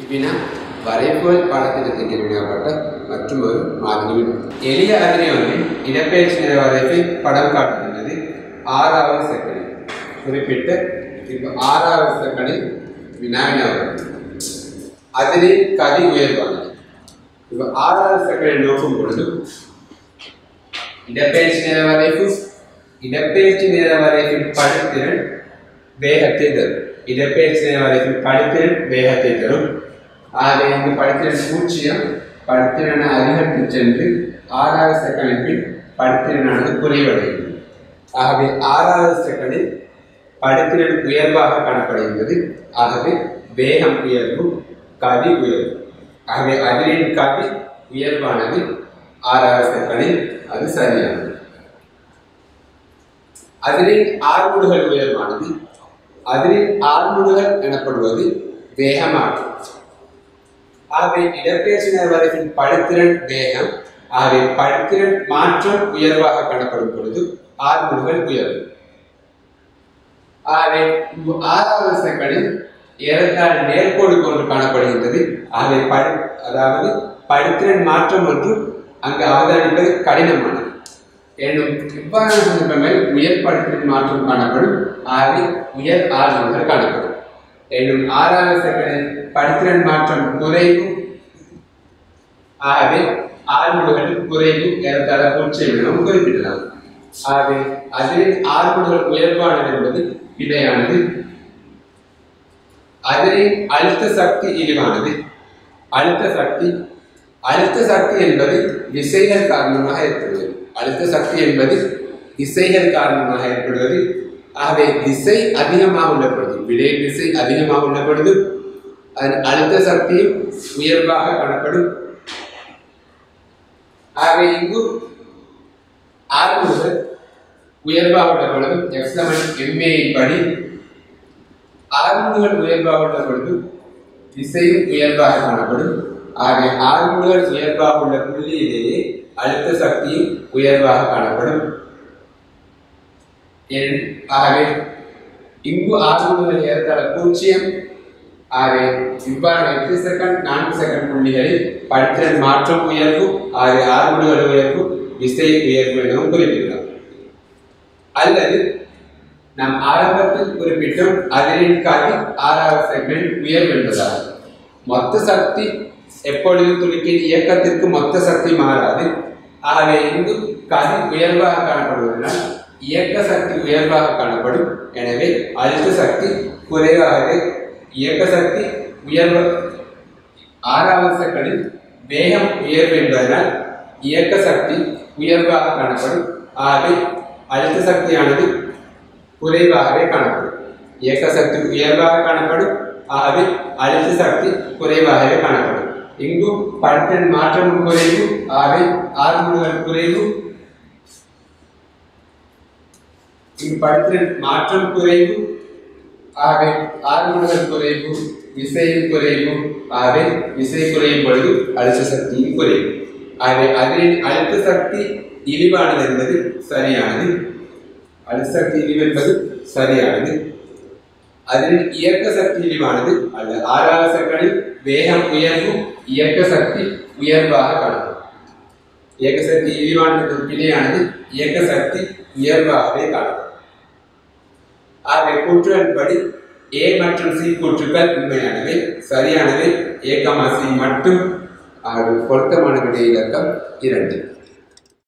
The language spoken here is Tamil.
இவ்வினா வரைபோல் பாடத்திட்டத்திற்கு வினவப்பட்ட மற்றும் ஒரு மாதிரி வினா எளிய அறிஞர் ஒன்றின் இடப்பெயர்ச்சி நிற வரைப்பை படம் காட்டுகின்றது ஆறாவது செகண்டில் குறிப்பிட்ட இப்போ ஆறாவது செகண்டில் வினாவினா வரும் அதிலே கதி உயர்வானது இப்போ ஆறாவது செகண்டை நோக்கும் பொழுது இடப்பெயர்ச்சி நேர வரைப்பு இடப்பெயர்ச்சி நேர வரைப்பின் படுத்திறன் வேகத்தை தரும் இடப்பெயர்ச்சி நேர வரைப்பின் படுத்திறன் வேகத்தை தரும் ஆகவே இந்த படுத்திறன் பூஜ்ஜியம் படுத்திறனை அதிகரித்து சென்று ஆறாவது செகண்டின் பின் படுத்திறனானது குறைவடைகிறது ஆகவே ஆறாவது செகண்டில் படுத்திறன் உயர்வாக காணப்படுகின்றது ஆகவே வேகம் உயர்வு கதி உயர்வு ஆகவே அதிரின் கதி உயர்வானது ஆறாவது செகண்டில் அது சரியானது அதிரின் ஆர்முடுகள் உயர்வானது அதிரின் ஆர்முடுகள் எனப்படுவது வேகமாகும் ஆகவே இடப்பெயர்ச்சி நேர்வரைப்பின் படுத்திறன் வேகம் ஆகவே படுத்திறன் மாற்றம் உயர்வாக காணப்படும் பொழுது ஆர்முடுகள் உயர்வு ஆகவே ஆறாவது செகண்டில் ஏறத்தாழ நேர்கோடு கொண்டு காணப்படுகின்றது ஆகவே படு அதாவது படுத்திறன் மாற்றம் ஒன்று அங்கு அவதானிப்பது கடினமானது என்னும் இவ்வாறான சந்தர்ப்பங்கள் உயர் படுத்திறன் மாற்றம் காணப்படும் ஆகவே உயர் ஆர்வங்கள் காணப்படும் என்னும் ஆறாவது செகண்டில் படுத்திறன் மாற்றம் குறைவு ஆகவே ஆர்முடுகள் குறைவு ஏறத்தாழ பூஜ்ஜியம் எனவும் குறிப்பிடலாம் ஆகவே அதில் ஆர்முடுகள் உயர்வானது என்பது விடையானது அதிலின் அழுத்த சக்தி இழிவானது அழுத்த சக்தி அழுத்த சக்தி என்பது விசைகள் காரணமாக ஏற்படுவது அழுத்த சக்தி என்பது விசைகள் காரணமாக ஏற்படுவது ஆகவே விசை அதிகமாக உள்ள பொழுது விடை விசை அதிகமாக உள்ள பொழுது அதன் அழுத்த சக்தியும் உயர்வாக காணப்படும் ஆகவே இங்கு ஆர்வங்கள் உயர்வாக உள்ள பொழுது எக்ஸமன் எம்ஏ படி ஆர்முடுகள் உயர்வாக உள்ள பொழுது திசையும் உயர்வாக காணப்படும் ஆகவே ஆர்முடுகள் உயர்வாக உள்ள புள்ளியிலேயே அழுத்த சக்தியும் உயர்வாக காணப்படும் என் ஆகவே இங்கு ஆர்முடுகள் ஏறத்தாழ பூஜ்ஜியம் ஆகவே இவ்வாறு எட்டு செகண்ட் நான்கு செகண்ட் புள்ளிகளில் படுத்திறன் மாற்றம் உயர்வு ஆகவே ஆர்முடுகள் உயர்வு விசை உயர்வு எனவும் குறிப்பிடலாம் அல்லது நாம் ஆரம்பத்தில் குறிப்பிட்டோம் அதிரின் காதி ஆறாவது செகண்ட் உயர்வு என்பதாகும் மொத்த சக்தி எப்பொழுதும் துணிக்கின் இயக்கத்திற்கு மொத்த சக்தி மாறாது ஆகவே இங்கு கதி உயர்வாக காணப்படுவதனால் இயக்க சக்தி உயர்வாக காணப்படும் எனவே அழுத்த சக்தி குறைவாகவே இயக்க சக்தி உயர்வு ஆறாவது செகண்டில் வேகம் உயர்வு என்பதனால் இயக்க சக்தி உயர்வாக காணப்படும் ஆகவே அழுத்த சக்தியானது குறைவாகவே காணப்படும் இயக்க சக்தி உயர்வாக காணப்படும் ஆகவே அழுத்த சக்தி குறைவாகவே காணப்படும் இங்கும் படுத்தின் மாற்றம் குறைவு ஆகவே ஆர்முடுகள் குறைவு இங்கு படுத்தின் மாற்றம் குறைவு ஆகவே ஆர்முடுகள் குறைவு விசையும் குறைவு ஆகவே விசை குறையும் பொழுது அழுத்த சக்தியும் குறைவு ஆகவே அதில் அழுத்த சக்தி இழிவானது என்பது சரியானது அழுத்த சக்தி இழிவு என்பது சரியானது அதில் இயக்க சக்தி இழிவானது அல்ல ஆறாவது செகண்டில் வேகம் உயர்வு இயக்க சக்தி உயர்வாக காணப்படும் இயக்க சக்தி இழிவானது பிழையானது இயக்க சக்தி உயர்வாகவே காணப்படும் ஆகவே கூற்றுகளின்படி ஏ மற்றும் சி கூற்றுக்கள் உண்மையானவை சரியானவை ஏ கமா சி மட்டும் ஆகவே பொருத்தமான விடை இலக்கம் இரண்டு